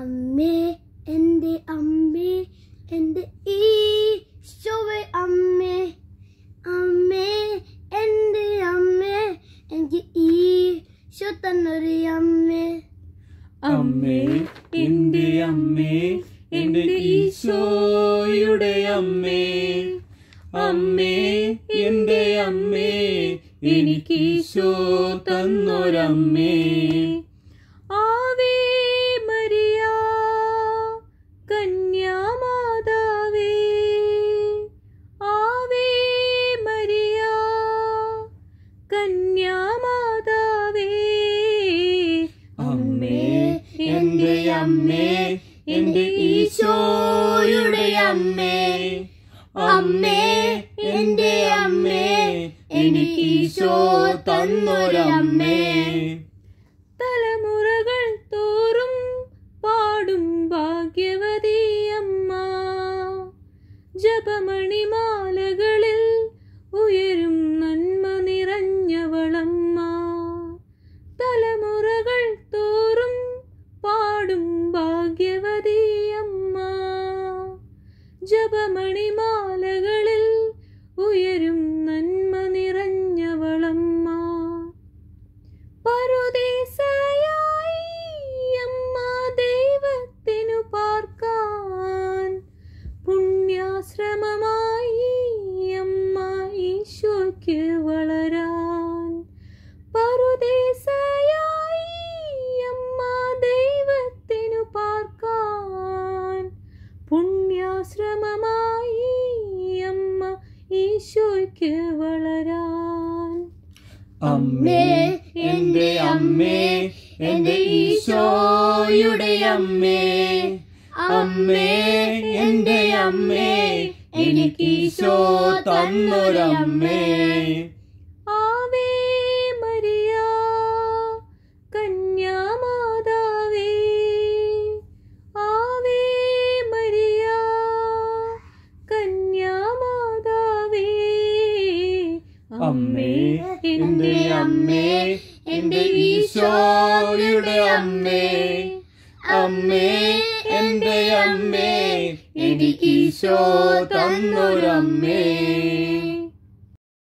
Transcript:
അമ്മേ എൻ്റെ അമ്മേ എൻ്റെ ഈശോവേ അമ്മേ അമ്മേ എൻ്റെ അമ്മേ എനിക്ക് ഈശോ തന്നൊരു അമ്മേ അമ്മേ എന്റെ അമ്മേ എന്റെ ഈശോയുടെ അമ്മേ അമ്മേ എന്റെ അമ്മേ എനിക്ക് ഈശോ തന്നൊരമ്മേ ആവേ മരിയ കന്യാമാതാവേ ആവേ മരിയ കന്യാമാതാവേ അമ്മേ എന്റെ അമ്മേ എന്റെ ഈശോയുടെ അമ്മേ അമ്മേ എന്റെ അമ്മേ എനിക്ക് ഈശോ തന്നൊരമ്മേ തലമുറകൾ തോറും പാടും ഭാഗ്യവതി അമ്മ ജപമണിമാലകളിൽ ഉയരും നന്മ നിറഞ്ഞവളമ്മ തലമുറകൾ തോറും പാടും ഭാഗ്യവതി അമ്മ ജപമണിമാലകളിൽ ഉയരും നന്മ നിറഞ്ഞവളമ്മ പറുദീസയായി അമ്മ ദൈവത്തിനു പാർക്കാൻ പുണ്യാശ്രമമായി അമ്മ ഈശോയ്ക്ക് വളരാൻ പറുദീസയായി അമ്മ ദൈവത്തിനു പാർക്കാൻ പുണ്യാശ്രമമായി അമ്മ ഈശോയ്ക്ക് വളരാൻ അമ്മേ എൻ്റെ അമ്മേ എൻ്റെ ഈശോയുടെ അമ്മേ അമ്മേ എൻ്റെ അമ്മേ എനിക്ക് ഈശോ തന്നൊരമ്മേ ആവേ മരിയ കന്യാമാതാവേ ആവേ മരിയ കന്യാമാതാവേ അമ്മേ എൻ്റെ അമ്മേ എൻ്റെ ഈശോയുടെ അമ്മേ അമ്മേ എൻ്റെ അമ്മേ എനിക്ക് ഈശോ തന്നൊരമ്മേ